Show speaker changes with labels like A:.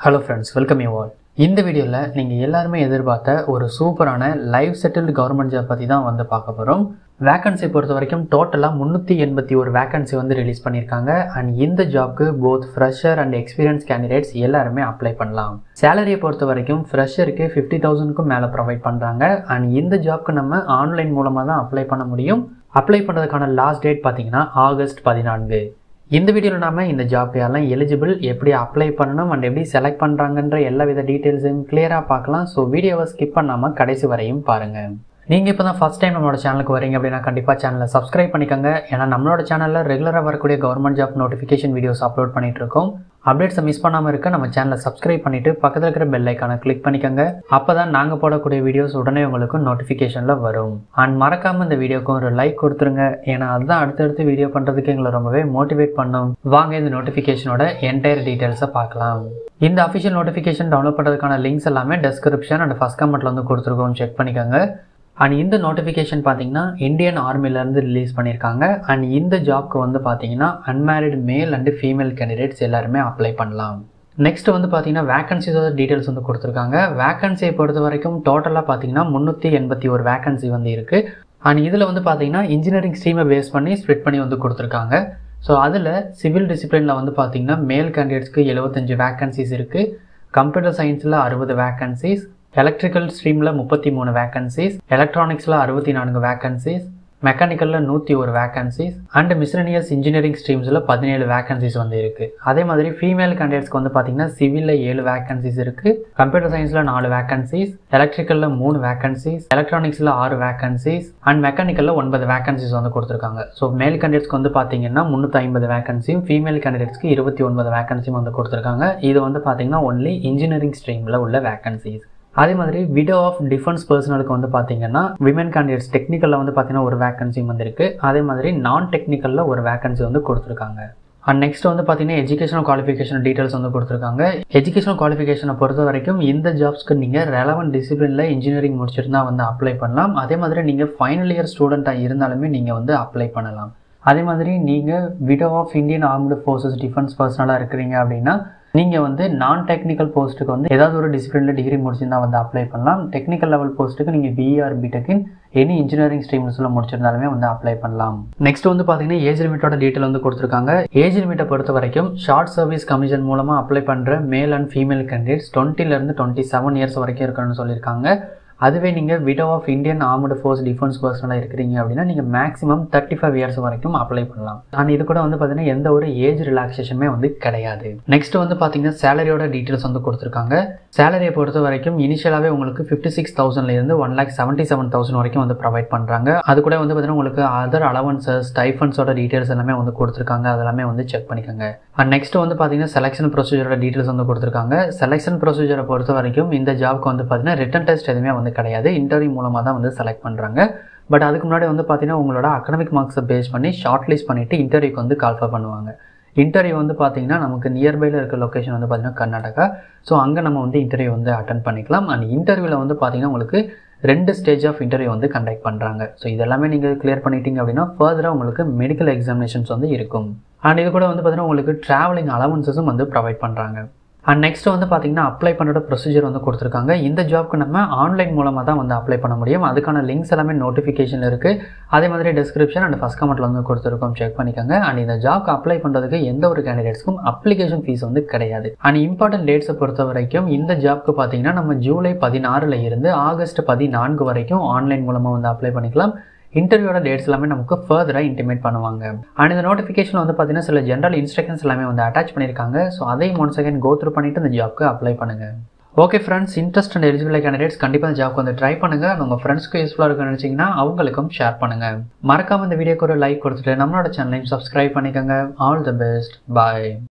A: hello friends welcome you all இந்த வீடியோவில் நீங்கள் எல்லாருமே எதிர்பார்த்த ஒரு சூப்பரான லைவ் செட்டில்டு கவர்மெண்ட் ஜாப் பற்றி தான் வந்து பார்க்க போகிறோம் வேகன்சி பொறுத்த வரைக்கும் டோட்டலாக முந்நூற்றி எண்பத்தி ஒரு வேகன்சி வந்து ரிலீஸ் பண்ணியிருக்காங்க அண்ட் இந்த ஜாப்க்கு both fresher and experience candidates எல்லாருமே அப்ளை பண்ணலாம் சேலரியை பொறுத்த வரைக்கும் ஃப்ரெஷருக்கு ஃபிஃப்டி தௌசண்ட்க்கும் மேலே ப்ரொவைட் பண்ணுறாங்க அண்ட் இந்த ஜாப்க்கு நம்ம ஆன்லைன் மூலமாக தான் அப்ளை பண்ண முடியும் அப்ளை பண்ணுறதுக்கான லாஸ்ட் டேட் பார்த்தீங்கன்னா ஆகஸ்ட் பதினான்கு இந்த வீடியோவில் நாம இந்த ஜாப் யாரெல்லாம் எலிஜிபிள் எப்படி அப்ளை பண்ணணும் அண்ட் எப்படி செலக்ட் பண்ணுறாங்கன்ற எல்லா வித டீட்டெயில்ஸையும் கிளியராக பார்க்கலாம் ஸோ வீடியோவை ஸ்கிப் பண்ணாமல் கடைசி வரையும் பாருங்கள் நீங்கள் இப்போ தான் ஃபஸ்ட் டைம் நம்மளோட சேனலுக்கு வரீங்க அப்படின்னா கண்டிப்பாக சேனலை சப்ஸ்கிரைப் பண்ணிக்கோங்க ஏன்னா நம்மளோட சேனலில் ரெகுலராக வரக்கூடிய government job notification videos upload பண்ணிட்டு இருக்கோம் அப்டேட்ஸை மிஸ் பண்ணாமல் இருக்க நம்ம சேனலை சப்ஸ்கிரைப் பண்ணிவிட்டு பக்கத்தில் இருக்கிற பெல் ஐக்கானை கிளிக் பண்ணிக்கோங்க அப்போ தான் நாங்கள் போடக்கூடிய வீடியோஸ் உடனே உங்களுக்கு நோட்டிஃபிகேஷனில் வரும் அண்ட் மறக்காமல் இந்த வீடியோக்கும் ஒரு லைக் கொடுத்துருங்க ஏன்னா அதுதான் அடுத்தடுத்து வீடியோ பண்ணுறதுக்கு எங்களை ரொம்பவே மோட்டிவேட் பண்ணும் வாங்க இந்த நோட்டிஃபிகேஷனோட என்டையர் டீட்டெயில்ஸை பார்க்கலாம் இந்த அஃபிஷியல் நோட்டிஃபிகேஷன் டவுன்லோட் பண்ணுறதுக்கான லிங்க்ஸ் எல்லாமே டெஸ்கிரிப்ஷன் அண்ட் ஃபஸ்ட் கமெண்ட்டில் வந்து கொடுத்துருக்கோம் செக் பண்ணிக்கோங்க அண்ட் இந்த நோட்டிஃபிகேஷன் பார்த்தீங்கன்னா இந்தியன் ஆர்மிலேருந்து ரிலீஸ் பண்ணியிருக்காங்க அண்ட் இந்த ஜாப்க்கு வந்து பார்த்தீங்கன்னா unmarried male and female candidates எல்லாருமே அப்ளை பண்ணலாம் நெக்ஸ்ட் வந்து பார்த்தீங்கன்னா வேகன்சிஸோட டீட்டெயில்ஸ் வந்து கொடுத்துருக்காங்க வேகன்சியை பொறுத்த வரைக்கும் டோட்டலாக பார்த்தீங்கன்னா முந்நூற்றி எண்பத்தி ஒரு வேகன்சி வந்து இருக்குது அண்ட் இதில் வந்து பார்த்தீங்கன்னா இன்ஜினியரிங் ஸ்ட்ரீமை பேஸ் பண்ணி ஸ்ப்ளிட் பண்ணி வந்து கொடுத்துருக்காங்க ஸோ அதில் சிவில் டிசிப்ளினில் வந்து பார்த்தீங்கன்னா மேல் கேண்டிடேட்ஸ்க்கு எழுபத்தஞ்சு வேகன்சிஸ் இருக்குது கம்ப்யூட்டர் சயின்ஸில் அறுபது வேகன்சிஸ் எலக்ட்ரிக்கல் ஸ்ட்ரீமில் முப்பத்தி மூணு வேகன்சிஸ் எலக்ட்ரானிக்ஸில் அறுபத்தி நான்கு வேகன்சிஸ் மெக்கானிக்கலில் நூற்றி ஒரு வேகன்சிஸ் அண்ட் மிஸ்ரனியஸ் இன்ஜினியரிங் ஸ்ட்ரீம்ஸில் பதினேழு வேகன்சிஸ் வந்து இருக்குது அதே மாதிரி ஃபீமேல் கேண்டிடேட்ஸ்க்கு வந்து பார்த்தீங்கன்னா சிவிலில் ஏழு வேகன்சிஸ் இருக்குது கம்ப்யூட்டர் சயின்ஸில் நாலு வேகன்சிஸ் எலக்ட்ரிக்கலில் மூணு வேகன்சிஸ் எலக்ட்ரானிக்ஸில் ஆறு வேகன்சிஸ் அண்ட் மெக்கானிக்கலில் ஒன்பது வேகன்சிஸ் வந்து கொடுத்துருக்காங்க ஸோ மேல் கேண்டிடேட்ஸ்க்கு வந்து பார்த்தீங்கன்னா முந்நூற்றி ஐம்பது வேகன்சியும் ஃபீமேல் கேண்டிடேட்ஸ்க்கு இருபத்தி ஒன்பது வேகன்சியும் வந்து கொடுத்துருக்காங்க இது வந்து பார்த்தீங்கன்னா ஒன்லி இன்ஜினியரிங் ஸ்ட்ரீமில் உள்ள வேகன்சிஸ் அதே மாதிரி விடோ ஆஃப் டிஃபென்ஸ் பர்சனலுக்கு வந்து பார்த்தீங்கன்னா விமன் கேண்டிடேட்ஸ் டெக்னிக்கலில் வந்து பார்த்தீங்கன்னா ஒரு வேகன்சி வந்திருக்கு அதே மாதிரி நான் டெக்னிக்கலில் ஒரு வேகன்சி வந்து கொடுத்துருக்காங்க அண்ட் நெக்ஸ்ட் வந்து பார்த்தீங்கன்னா எஜுகேஷனல் குவாலிஃபிகேஷன் டீட்டெயில்ஸ் வந்து கொடுத்துருக்காங்க எஜுகேஷனல் குவாலிஃபிகேஷனை பொறுத்த வரைக்கும் இந்த ஜாப்ஸ்க்கு நீங்கள் ரெலவெண்ட் டிசிப்ளினில் இன்ஜினியரிங் முடிச்சிருந்தா வந்து அப்ளை பண்ணலாம் அதே மாதிரி நீங்கள் ஃபைனல் இயர் ஸ்டூடெண்ட்டாக இருந்தாலுமே நீங்கள் வந்து அப்ளை பண்ணலாம் அதே மாதிரி நீங்கள் widow of Indian armed forces defence பர்சனலாக இருக்கிறீங்க அப்படின்னா நீங்கள் வந்து நான் டெக்னிக்கல் போஸ்ட்டுக்கு வந்து ஏதாவது ஒரு டிசிப்ளினில் டிகிரி முடிச்சிருந்தா வந்து அப்ளை பண்ணலாம் டெக்னிக்கல் லெவல் போஸ்ட்டுக்கு நீங்கள் பிஆர் பிடெக்கின் எனி இன்ஜினியரிங் ஸ்ட்ரீம்ஸில் முடிச்சிருந்தாலுமே வந்து அப்ளை பண்ணலாம் நெக்ஸ்ட் வந்து பார்த்தீங்கன்னா ஏஜ் லிமிட்டோட டீட்டெயில் வந்து கொடுத்துருக்காங்க ஏஜ் லிமிட்டை பொறுத்த வரைக்கும் ஷார்ட் சர்வீஸ் கமிஷன் மூலமாக அப்ளை பண்ணுற மேல் அண்ட் ஃபீமேல் கேண்டிடேட்ஸ் டுவெண்ட்டிலேருந்து டுவெண்ட்டி செவன் இயர்ஸ் வரைக்கும் இருக்கணும்னு சொல்லியிருக்காங்க அதுவே நீங்கள் widow of Indian armed force defence பர்சனலாக இருக்கிறீங்க அப்படின்னா நீங்கள் மேக்ஸிமம் தேர்ட்டி ஃபைவ் இயர்ஸ் வரைக்கும் அப்ளை பண்ணலாம் அண்ட் இது கூட வந்து பார்த்தீங்கன்னா எந்த ஒரு ஏஜ் ரிலாக்ஸேஷனுமே வந்து கிடையாது நெக்ஸ்ட் வந்து பார்த்தீங்கன்னா சேலரியோட டீட்டெயில்ஸ் வந்து கொடுத்துருக்காங்க சேலரியை பொறுத்த வரைக்கும் இனிஷியலாகவே உங்களுக்கு ஃபிஃப்டி சிக்ஸ் தௌசண்ட்லேருந்து one lakh seventy seven thousand வரைக்கும் வந்து ப்ரொவைட் பண்ணுறாங்க அது கூட வந்து பார்த்தீங்கன்னா உங்களுக்கு அதர் அலவன்சஸ் ஸ்டைஃபன்ஸோட டீட்டெயில்ஸ் எல்லாமே வந்து கொடுத்துருக்காங்க அதெல்லாமே வந்து செக் பண்ணிக்கோங்க அண்ட் நெக்ஸ்ட் வந்து பார்த்தீங்கன்னா செலெக்ஷன் ப்ரொசீஜரோட டீட்டெயில்ஸ் வந்து கொடுத்துருக்காங்க செலெக்ஷன் ப்ரொசீஜரை பொறுத்த வரைக்கும் இந்த ஜாப்க்கு வந்து பார்த்தீங்கன்னா ரிட்டன் டெஸ்ட் எதுவுமே வந்து கிடையாது இன்டர்வியூ மூலமாக தான் வந்து செலக்ட் பண்ணுறாங்க பட் அதுக்கு முன்னாடி வந்து பார்த்தீங்கன்னா உங்களோட அகடமிக் மார்க்ஸை பேஸ் பண்ணி ஷார்ட் லிஸ்ட் பண்ணிவிட்டு இன்டர்வியூக்கு வந்து கால்ஃபர் பண்ணுவாங்க இன்டர்வியூ வந்து பார்த்தீங்கன்னா நமக்கு நியர்பையில் இருக்க லொக்கேஷன் வந்து பார்த்தீங்கன்னா கர்நாடகா ஸோ அங்கே நம்ம வந்து இன்டர்வியூ வந்து அட்டன் பண்ணிக்கலாம் அண்ட் இன்டர்வியூவில் வந்து பார்த்தீங்கன்னா உங்களுக்கு ரெண்டு ஸ்டேஜ் ஆஃப் இன்டர்வியூ வந்து கண்டக்ட் பண்ணுறாங்க ஸோ இதெல்லாமே நீங்கள் கிளியர் பண்ணிட்டீங்க அப்படின்னா ஃபர்தராக உங்களுக்கு மெடிக்கல் எக்ஸாமினேஷன்ஸ் வந்து இருக்கும் அண்ட் இது கூட வந்து பார்த்தீங்கன்னா உங்களுக்கு ட்ராவலிங் அலவன்சஸும் வந்து ப்ரொவைட் பண்ணுறாங்க அண்ட் நெக்ஸ்ட் வந்து பார்த்தீங்கன்னா அப்ளை பண்ணுற ப்ரொசீஜர் வந்து கொடுத்துருக்காங்க இந்த ஜாப்க்கு நம்ம ஆன்லைன் மூலமாக தான் வந்து அப்ளை பண்ண முடியும் அதுக்கான லிங்க்ஸ் எல்லாமே நோட்டிஃபிகேஷன் இருக்குது அதே மாதிரி டிஸ்கிரிப்ஷன் அண்ட் ஃபஸ்ட் கமெண்ட்டில் வந்து கொடுத்துருக்கோம் செக் பண்ணிக்கோங்க அண்ட் இந்த ஜாப்க்கு அப்ளை பண்ணுறதுக்கு எந்த ஒரு கேண்டிடேட்ஸ்க்கும் அப்ளிகேஷன் ஃபீஸ் வந்து கிடையாது அண்ட் இம்பார்ட்டன்ட் டேட்ஸை பொறுத்த வரைக்கும் இந்த ஜாப்க்கு பார்த்தீங்கன்னா நம்ம ஜூலை பதினாறுல இருந்து ஆகஸ்ட் பதினான்கு வரைக்கும் ஆன்லைன் மூலமாக வந்து அப்ளை பண்ணிக்கலாம் இன்டர்வியூட டேட்ஸ் எல்லாமே நமக்கு ஃபர்தராக இன்டிமேட் பண்ணுவாங்க அண்ட் இந்த நோட்டிஃபிகேஷன் வந்து பார்த்தீங்கன்னா சில ஜென்ரல் இன்ஸ்ட்ரக்ஷன்ஸ் எல்லாமே வந்து அட்டாச் பண்ணியிருக்காங்க ஸோ அதையும் ஒன் செகண்ட் கோ த்ரூ பண்ணிட்டு இந்த ஜாப்க்கு அப்ளை பண்ணுங்க okay friends interest and eligible candidates கண்டிப்பாக இந்த ஜாப்க்கு வந்து ட்ரை பண்ணுங்க உங்கள் ஃப்ரெண்ட்ஸ்க்கு யூஸ்ஃபுல்லாக இருக்குன்னு நினச்சிங்கன்னா அவங்களுக்கும் ஷேர் பண்ணுங்க மறக்காம இந்த வீடியோக்கு ஒரு லைக் கொடுத்துட்டு நம்மளோட சேனலையும் சப்ஸ்கிரைப் பண்ணிக்கோங்க ஆல் தி பெஸ்ட் பாய்